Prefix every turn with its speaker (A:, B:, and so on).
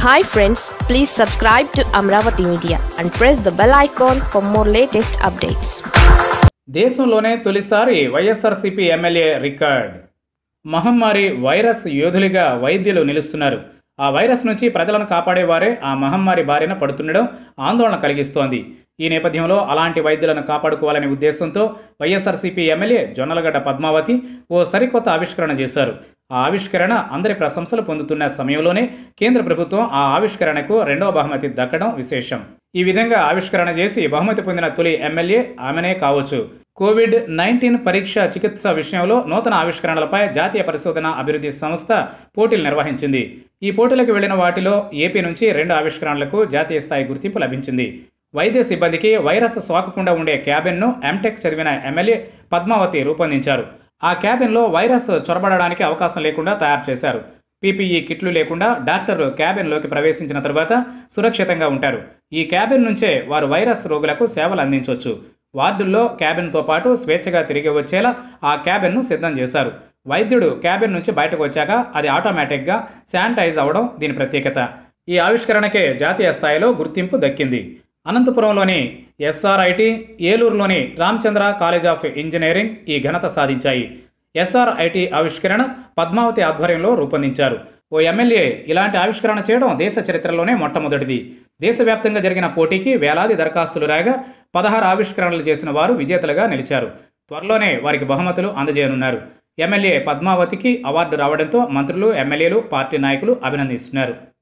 A: hi friends please subscribe to Amaravati media and press the bell icon for more latest updates
B: దేశంలోనే తొలిసారి YSRCP MLA record మహమ్మారి virus యోధులుగా వైద్యులు నిలుస్తున్నారు ఆ వైరస్ నుంచి ప్రజలను కాపాడేవారే ఆ మహమ్మారి బారిన పడుతుండడం ఆందోళన కలిగిస్తోంది ఈ నేపథ్యంలో అలాంటి వైద్యులను కాపాడుకోవాలనే ఉద్దేశంతో వైఎస్ఆర్సీపీ ఎమ్మెల్యే జొన్నలగడ్డ పద్మావతి ఓ సరికొత్త ఆవిష్కరణ చేశారు ఆ ఆవిష్కరణ అందరి ప్రశంసలు పొందుతున్న సమయంలోనే కేంద్ర ప్రభుత్వం ఆ ఆవిష్కరణకు రెండవ బహుమతి దక్కడం విశేషం ఈ విధంగా ఆవిష్కరణ చేసి బహుమతి పొందిన తొలి ఎమ్మెల్యే ఆమెనే కావచ్చు కోవిడ్ నైన్టీన్ పరీక్ష చికిత్స విషయంలో నూతన ఆవిష్కరణలపై జాతీయ పరిశోధన అభివృద్ధి సంస్థ పోటీలు నిర్వహించింది ఈ పోటీలకు వెళ్లిన వాటిలో ఏపీ నుంచి రెండు ఆవిష్కరణలకు జాతీయ స్థాయి గుర్తింపు లభించింది వైద్య సిబ్బందికి వైరస్ సోకకుండా ఉండే క్యాబిన్ను ఎంటెక్ చదివిన ఎమ్మెల్యే పద్మావతి రూపొందించారు ఆ క్యాబిన్లో వైరస్ చొరబడడానికి అవకాశం లేకుండా తయారు చేశారు పీపీఈ కిట్లు లేకుండా డాక్టర్లు క్యాబిన్లోకి ప్రవేశించిన తరువాత సురక్షితంగా ఉంటారు ఈ క్యాబిన్ నుంచే వారు వైరస్ రోగులకు సేవలు అందించవచ్చు వార్డుల్లో క్యాబిన్తో పాటు స్వేచ్ఛగా తిరిగి వచ్చేలా ఆ క్యాబిన్ను సిద్ధం చేశారు వైద్యుడు క్యాబిన్ నుంచి బయటకు వచ్చాక అది ఆటోమేటిక్గా శానిటైజ్ అవడం దీని ప్రత్యేకత ఈ ఆవిష్కరణకే జాతీయ స్థాయిలో గుర్తింపు దక్కింది అనంతపురంలోని ఎస్ఆర్ఐటి ఏలూరులోని రామచంద్ర కాలేజ్ ఆఫ్ ఇంజనీరింగ్ ఈ ఘనత సాధించాయి ఎస్ఆర్ఐటి ఆవిష్కరణ పద్మావతి ఆధ్వర్యంలో రూపొందించారు ఓ ఎమ్మెల్యే ఇలాంటి ఆవిష్కరణ చేయడం దేశ చరిత్రలోనే మొట్టమొదటిది దేశవ్యాప్తంగా జరిగిన పోటీకి వేలాది దరఖాస్తులు రాగా పదహారు ఆవిష్కరణలు చేసిన వారు విజేతలుగా నిలిచారు త్వరలోనే వారికి బహుమతులు అందజేయనున్నారు ఎమ్మెల్యే పద్మావతికి అవార్డు రావడంతో మంత్రులు ఎమ్మెల్యేలు పార్టీ నాయకులు అభినందిస్తున్నారు